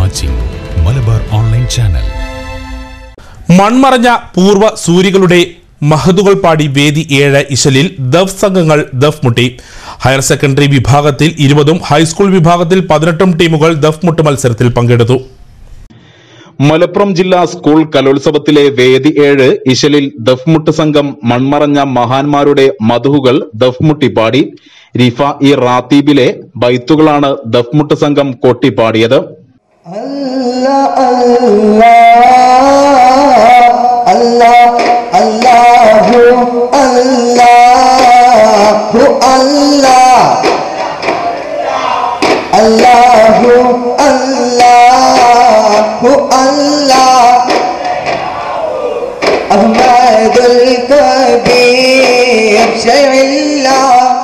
Watching Malabar online channel മൺമറഞ്ഞ പൂർവ്വ സൂരികളുടെ മഹതുകൾ പാടി വേദി ഏഴ് ഇശലിൽ ദഫ് സംഘങ്ങൾ ദഫ് മുട്ടി ഹയർ സെക്കൻഡറി വിഭാഗത്തിൽ ഇരുപതും ഹൈസ്കൂൾ വിഭാഗത്തിൽ പതിനെട്ടും ടീമുകൾ ദഫ് മുട്ട് മത്സരത്തിൽ പങ്കെടുത്തു മലപ്പുറം ജില്ലാ സ്കൂൾ കലോത്സവത്തിലെ വേദി ഏഴ് ഇശലിൽ ദഫ്മുട്ട് സംഘം മൺമറഞ്ഞ മഹാന്മാരുടെ മധുഹുകൾ ദഫ്മുട്ടി പാടി റിഫ ഇ റാത്തീബിലെ ബൈത്തുകളാണ് ദഫ്മുട്ട് സംഘം കൊട്ടിപ്പാടിയത് Allah, Allahu, Allahu, Allah. Allahu, Allahu, Allah. Ahmadul Kabir, Shayillah.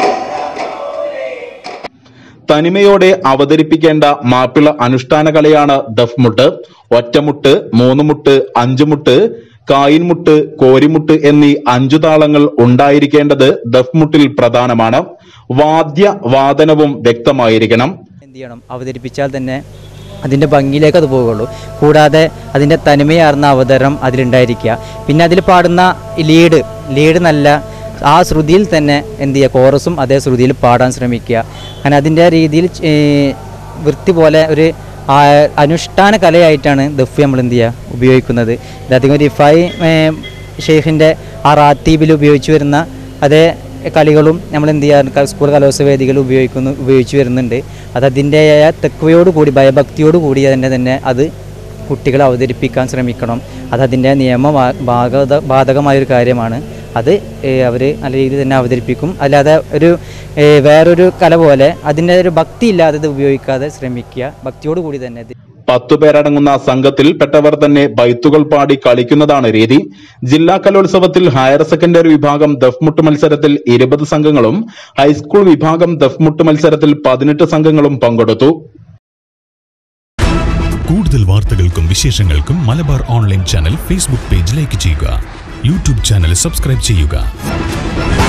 തനിമയോടെ അവതരിപ്പിക്കേണ്ട Mappila അനുഷ്ഠാന കലയാണ് ദഫ്മുട്ട് ഒറ്റമുട്ട് മൂന്നുമുട്ട് അഞ്ചുമുട്ട് കായിൻമുട്ട് കോരിമുട്ട് എന്നീ അഞ്ചു താളങ്ങൾ ഉണ്ടായിരിക്കേണ്ടത് ദഫ്മുട്ടിൽ പ്രധാനമാണ് വാദ്യ വാദനവും വ്യക്തമായിരിക്കണം എന്ത് ചെയ്യണം അവതരിപ്പിച്ചാൽ തന്നെ അതിൻ്റെ ഭംഗിയിലേക്ക് അത് പോവുകയുള്ളൂ കൂടാതെ അതിൻ്റെ തനിമയാർന്ന അവതരണം അതിലുണ്ടായിരിക്കുക പിന്നെ അതിൽ പാടുന്ന ലീഡ് ലീഡ് നല്ല ആ ശ്രുതിയിൽ തന്നെ എന്ത് ചെയ്യുക കോറസും അതേ ശ്രുതിയിൽ പാടാൻ ശ്രമിക്കുക അങ്ങനെ അതിൻ്റെ രീതിയിൽ ഏ, വൃത്തി പോലെ ഒരു ആ, അനുഷ്ഠാന കലയായിട്ടാണ് ദഫ് നമ്മൾ എന്ത് ചെയ്യുക ഉപയോഗിക്കുന്നത് ഇതധികം റിഫായി ഷെയ്ഖിൻ്റെ ആ റാത്തീബിൽ ഉപയോഗിച്ച് വരുന്ന അതേ കളികളും നമ്മൾ എന്ത് ചെയ്യാറ് സ്കൂൾ കലോത്സവ വേദികൾ ഉപയോഗിക്കുന്നു ഉപയോഗിച്ച് വരുന്നുണ്ട് അത് അതിൻ്റെതായ തെക്കുവയോട് കൂടി ഭയഭക്തിയോട് കൂടി തന്നെ തന്നെ അത് കുട്ടികളെ അവതരിപ്പിക്കാൻ ശ്രമിക്കണം അത് അതിൻ്റെ നിയമ ബാ- ബാധക ബാധകമായൊരു കാര്യമാണ് അത് അവർ നല്ല രീതിയിൽ തന്നെ അവതരിപ്പിക്കും അല്ലാതെ ഒരു ഏ, വേറൊരു കല പോലെ അതിൻ്റെ ഒരു ഭക്തി ഇല്ലാതെ ഇത് ഉപയോഗിക്കാതെ ശ്രമിക്കുക ഭക്തിയോട് കൂടി തന്നെ ഇത് പത്തു പേരടങ്ങുന്ന സംഘത്തിൽ പെട്ടവർ തന്നെ ബൈത്തുകൾ പാടി കളിക്കുന്നതാണ് രീതി ജില്ലാ കലോത്സവത്തിൽ ഹയർ സെക്കൻഡറി വിഭാഗം ദഫ്മുട്ട് മത്സരത്തിൽ ഇരുപത് സംഘങ്ങളും ഹൈസ്കൂൾ വിഭാഗം ദഫ്മുട്ട് മത്സരത്തിൽ പതിനെട്ട് സംഘങ്ങളും പങ്കെടുത്തു കൂടുതൽ വാർത്തകൾക്കും വിശേഷങ്ങൾക്കും Malabar online channel Facebook page like ചെയ്യുക യൂട്യൂബ് ചാനൽ സബ്സ്ക്രൈബ് ചെയ്യുക